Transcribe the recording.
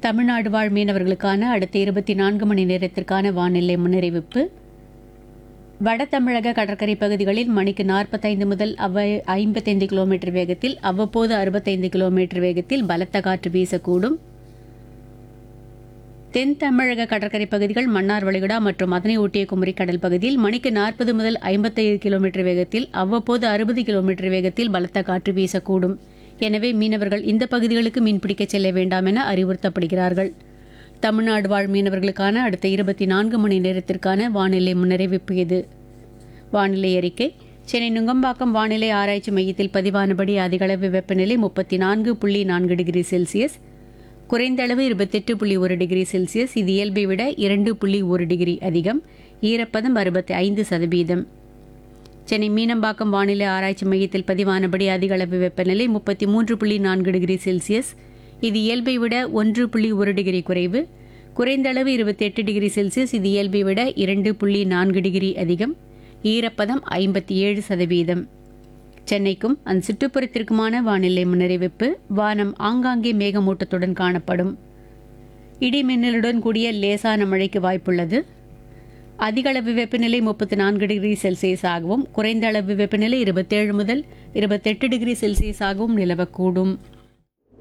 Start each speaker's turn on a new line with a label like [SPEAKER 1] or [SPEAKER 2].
[SPEAKER 1] தமிழ்நாடு வாழ் மீனவர்களுக்கான அடுத்த இருபத்தி நான்கு மணி நேரத்திற்கான வானிலை முன்னறிவிப்பு வட தமிழக கடற்கரை பகுதிகளில் மணிக்கு நாற்பத்தைந்து முதல் அவ்வ ஐம்பத்தைந்து கிலோமீட்டர் வேகத்தில் அவ்வப்போது அறுபத்தைந்து கிலோமீட்டர் வேகத்தில் பலத்த காற்று வீசக்கூடும் தென் தமிழக கடற்கரை பகுதிகள் மன்னார் வளைகுடா மற்றும் அதனை ஒட்டிய குமரி கடல் பகுதியில் மணிக்கு நாற்பது முதல் ஐம்பத்தைந்து கிலோமீட்டர் வேகத்தில் அவ்வப்போது அறுபது கிலோமீட்டர் வேகத்தில் பலத்த காற்று வீசக்கூடும் எனவே மீனவர்கள் இந்த பகுதிகளுக்கு மீன்பிடிக்க செல்ல வேண்டாம் என அறிவுறுத்தப்படுகிறார்கள் தமிழ்நாடு வாழ் மீனவர்களுக்கான அடுத்த இருபத்தி நான்கு மணி நேரத்திற்கான வானிலை முன்னறிவிப்பு இது வானிலை அறிக்கை சென்னை நுங்கம்பாக்கம் வானிலை ஆராய்ச்சி மையத்தில் பதிவானபடி அதிகளவு வெப்பநிலை முப்பத்தி நான்கு புள்ளி நான்கு டிகிரி செல்சியஸ் குறைந்த அளவு இருபத்தெட்டு புள்ளி ஒரு டிகிரி செல்சியஸ் இது இயல்பை விட இரண்டு புள்ளி ஒரு டிகிரி அதிகம் ஈரப்பதம் அறுபத்தி ஐந்து சதவீதம் சென்னை மீனம்பாக்கம் வானிலை ஆராய்ச்சி மையத்தில் பதிவானபடி அதிக அளவு வெப்பநிலை முப்பத்தி மூன்று புள்ளி நான்கு டிகிரி செல்சியஸ் இது இயல்பை விட ஒன்று புள்ளி ஒரு டிகிரி குறைவு குறைந்த அளவு இருபத்தி எட்டு டிகிரி செல்சியஸ் இது இயல்பை விட இரண்டு புள்ளி நான்கு டிகிரி அதிகம் ஈரப்பதம் ஐம்பத்தி ஏழு சதவீதம் சென்னைக்கும் அந்த சுற்றுப்புறத்திற்குமான வானிலை முன்னறிவிப்பு வானம் ஆங்காங்கே மேகமூட்டத்துடன் காணப்படும் இடி மின்னலுடன் கூடிய லேசான மழைக்கு வாய்ப்புள்ளது அதிக அளவு வெப்பநிலை முப்பத்தி நான்கு டிகிரி செல்சியஸ் ஆகவும் குறைந்த அளவு வெப்பநிலை இருபத்தேழு முதல் இருபத்தெட்டு டிகிரி செல்சியஸ் ஆகவும் நிலவக்கூடும்